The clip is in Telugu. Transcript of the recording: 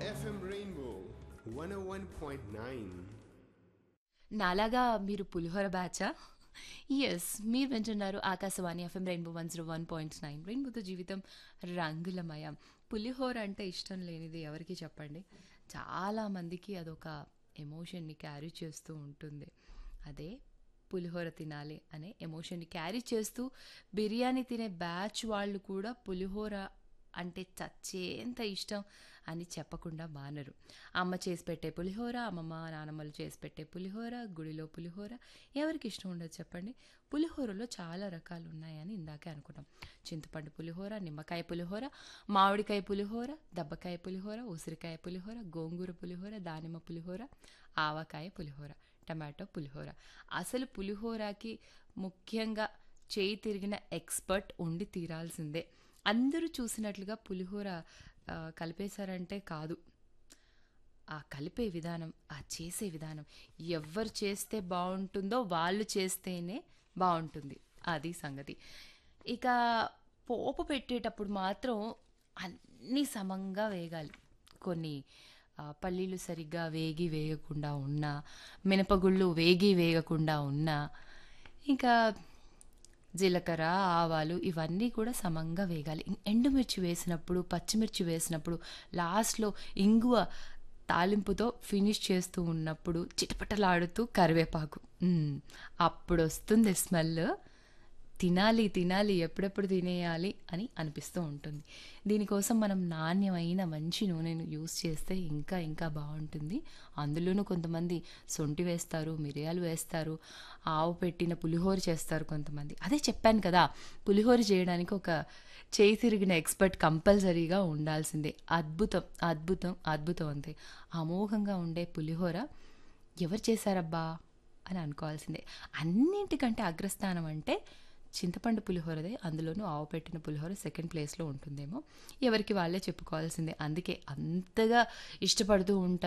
FM Rainbow 101.9. నాలాగా మీరు పులిహోర బ్యాచా ఎస్ మీరు వింటున్నారు Akashvani FM rainbow one zero one point nine రెయిన్బోతో జీవితం రంగులమయం పులిహోర అంటే ఇష్టం లేనిది ఎవరికి చెప్పండి చాలా మందికి అదొక ఎమోషన్ని క్యారీ చేస్తూ ఉంటుంది అదే పులిహోర తినాలి అనే ఎమోషన్ని క్యారీ చేస్తూ బిర్యానీ తినే బ్యాచ్ వాళ్ళు కూడా పులిహోర అంటే చచ్చేంత ఇష్టం అని చెప్పకుండా మానరు అమ్మ చేసి పెట్టే పులిహోర అమ్మమ్మ నానమ్మలు చేసి పెట్టే పులిహోర గుడిలో పులిహోర ఎవరికి ఇష్టం ఉండదు చెప్పండి పులిహోరలో చాలా రకాలు ఉన్నాయని ఇందాకే అనుకున్నాం చింతపండు పులిహోర నిమ్మకాయ పులిహోర మామిడికాయ పులిహోర దబ్బకాయ పులిహోర ఉసిరికాయ పులిహోర గోంగూర పులిహోర దానిమ్మ పులిహోర ఆవకాయ పులిహోర టమాటో పులిహోర అసలు పులిహోరకి ముఖ్యంగా చేయి తిరిగిన ఎక్స్పర్ట్ ఉండి తీరాల్సిందే అందరూ చూసినట్లుగా పులిహోర ఆ, కలిపేశారంటే కాదు ఆ కలిపే విధానం ఆ చేసే విధానం ఎవరు చేస్తే బాగుంటుందో వాళ్ళు చేస్తేనే బాగుంటుంది అది సంగతి ఇక పోపు పెట్టేటప్పుడు మాత్రం అన్నీ సమంగా వేగాలి కొన్ని ఆ, పల్లీలు సరిగ్గా వేగి వేయకుండా ఉన్నా మినపగుళ్ళు వేగి వేయకుండా ఉన్నా ఇంకా జీలకర్ర ఆవాలు ఇవన్నీ కూడా సమంగా వేగాలి ఇం- ఎండుమిర్చి వేసినప్పుడు పచ్చిమిర్చి వేసినప్పుడు లాస్ట్లో ఇంగువ తాలింపుతో ఫినిష్ చేస్తూ ఉన్నప్పుడు చిటపటలాడుతూ కరివేపాకు మ్మ్. అప్పుడు వస్తుంది స్మెల్ తినాలి తినాలి ఎప్పుడెప్పుడు తినేయాలి అని అనిపిస్తూ ఉంటుంది దీనికోసం మనం నాణ్యమైన మంచి నూనెను యూస్ చేస్తే ఇంకా ఇంకా బాగుంటుంది అందులోనూ కొంతమంది సొంటి వేస్తారు మిరియాలు వేస్తారు ఆవు పెట్టిన పులిహోర చేస్తారు కొంతమంది అదే చెప్పాను కదా పులిహోర చేయడానికి ఒక చేయి తిరిగిన ఎక్స్పర్ట్ కంపల్సరీగా ఉండాల్సిందే అద్భుతం అద్భుతం అద్భుతం అంతే అమోఘంగా ఉండే పులిహోర ఎవరు చేశారబ్బా అని అనుకోవాల్సిందే అన్నింటికంటే అగ్రస్థానం అంటే చింతపండు పులిహోరదే అందులోనూ ఆవు పెట్టిన పులిహోర సెకండ్ ప్లేస్లో ఉంటుందేమో ఎవరికి వాళ్ళే చెప్పుకోవాల్సిందే అందుకే అంతగా ఇష్టపడుతూ ఉంటారు